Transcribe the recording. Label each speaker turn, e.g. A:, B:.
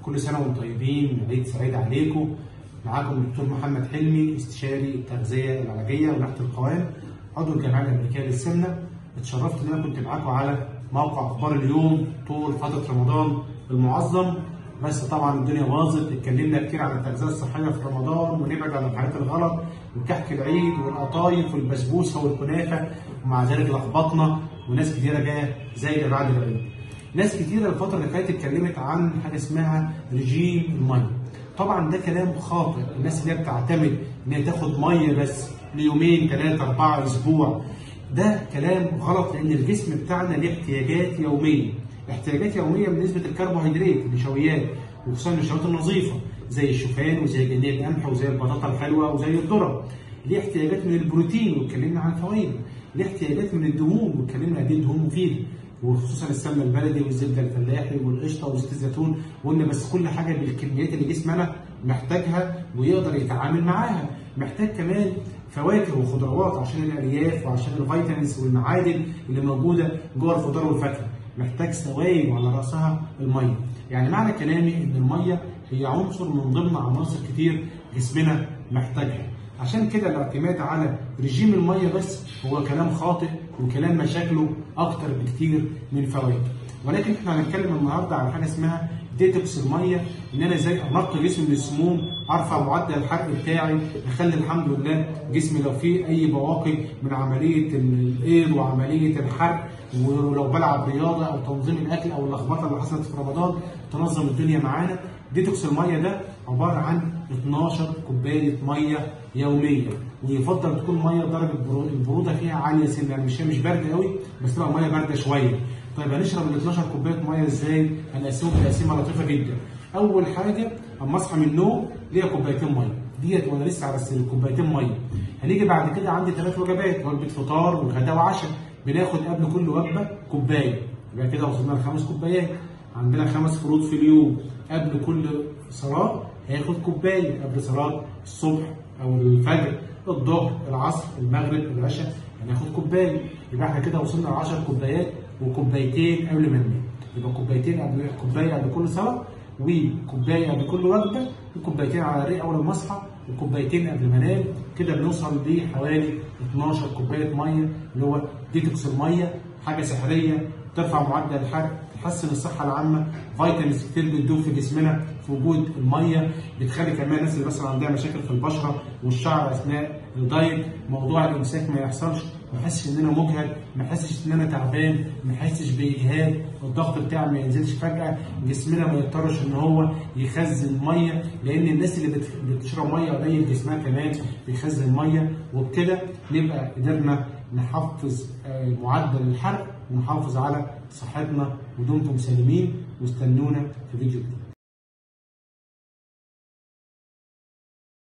A: كل سنه وانتم طيبين عيد سعيد عليكم معاكم الدكتور محمد حلمي استشاري التغذيه العلاجيه ونحت القوام عضو الجمعيه الامريكيه للسمنه اتشرفت ان انا كنت معاكم على موقع اخبار اليوم طول فتره رمضان المعظم بس طبعا الدنيا باظت اتكلمنا كتير عن التغذيه الصحيه في رمضان ونبعد عن الحاجات الغلط وكحك العيد والقطايف والبسبوسه والكنافه ومع ذلك لخبطنا وناس كتيره جايه زي بعد العيد. ناس كتيره الفتره اللي فاتت اتكلمت عن حاجه اسمها رجيم الميه. طبعا ده كلام خاطئ الناس اللي هي بتعتمد ان هي تاخد ميه بس ليومين ثلاثه اربعه اسبوع ده كلام غلط لان الجسم بتاعنا ليه احتياجات يوميه احتياجات يوميه بالنسبه للكربوهيدرات النشويات وخصوصا النشويات النظيفه زي الشوفان وزي جنيه القمح وزي البطاطا الحلوه وزي الذره ليه احتياجات من البروتين واتكلمنا عن فوائده ليه احتياجات من الدهون واتكلمنا قد ايه الدهون مفيده وخصوصا السمنه البلدي والزبده الفلاحي والقشطه وزيت الزيتون وقلنا بس كل حاجه بالكميات اللي جسمنا محتاجها ويقدر يتعامل معاها محتاج كمان فواكه وخضروات عشان الالياف وعشان الفيتامينز والمعادن اللي موجوده جوه الخضار والفاكهه محتاج سوائل وعلى راسها الميه يعني معنى كلامي ان الميه هي عنصر من ضمن عناصر كتير جسمنا محتاجها عشان كده الاعتماد على رجيم الميه بس هو كلام خاطئ وكلام مشاكله اكتر بكتير من فوائده ولكن احنا هنتكلم النهارده عن حاجه اسمها ديتوكس الميه ان انا ازاي انقي جسمي من السموم ارفع معدل الحرق بتاعي اخلي الحمد لله جسمي لو فيه اي بواقي من عمليه الايض وعمليه الحرق ولو بلعب رياضه او تنظيم الاكل او اللخبطه اللي حصلت في رمضان تنظم الدنيا معانا ديتوكس الميه ده عباره عن 12 كوبايه ميه يوميا ويفضل تكون ميه درجه البروده فيها عاليه سنه يعني مش مش بارده قوي بس تبقى ميه بارده شويه طيب هنشرب ال 12 كوبايه ميه ازاي؟ هنقسمهم تقسيمه لطيفه جدا. اول حاجه اما اصحى من النوم ليا كوبايتين ميه، ديت وانا لسه على السرير كوبايتين ميه. هنيجي بعد كده عندي ثلاث وجبات وجبه فطار وغداء وعشاء. بناخد قبل كل وجبه كوبايه. يبقى كده وصلنا لخمس كوبايات. عندنا خمس فروض في اليوم قبل كل صلاه هياخد كوبايه قبل صلاه الصبح او الفجر الظهر العصر المغرب العشاء هناخد كوبايه يبقى احنا كده وصلنا ل 10 كوبايات وكوبايتين قبل ما ننام يبقى كوبايتين قبل كوبايه قبل كل صلاه وكوبايه قبل كل وجبه وكوبايتين على الريق اول ما اصحى وكوبايتين قبل ما انام كده بنوصل لحوالي 12 كوبايه ميه اللي هو ديتوكس الميه حاجه سحريه ترفع معدل الحرق تحسن الصحه العامه فيتامينز كتير بتدوب في جسمنا في وجود الميه بتخلي كمان الناس اللي مثلا عندها مشاكل في البشره والشعر اثناء الدايت موضوع الامساك ما يحصلش ما احسش ان انا مجهد ما احسش ان انا تعبان ما احسش باجهاد الضغط بتاعي ما ينزلش فجاه جسمنا ما يضطرش ان هو يخزن ميه لان الناس اللي بتشرب ميه قليل جسمها كمان بيخزن ميه وبكده نبقى قدرنا نحفز معدل الحرق ونحافظ على صحتنا ودمتم سالمين واستنونا في فيديو جديد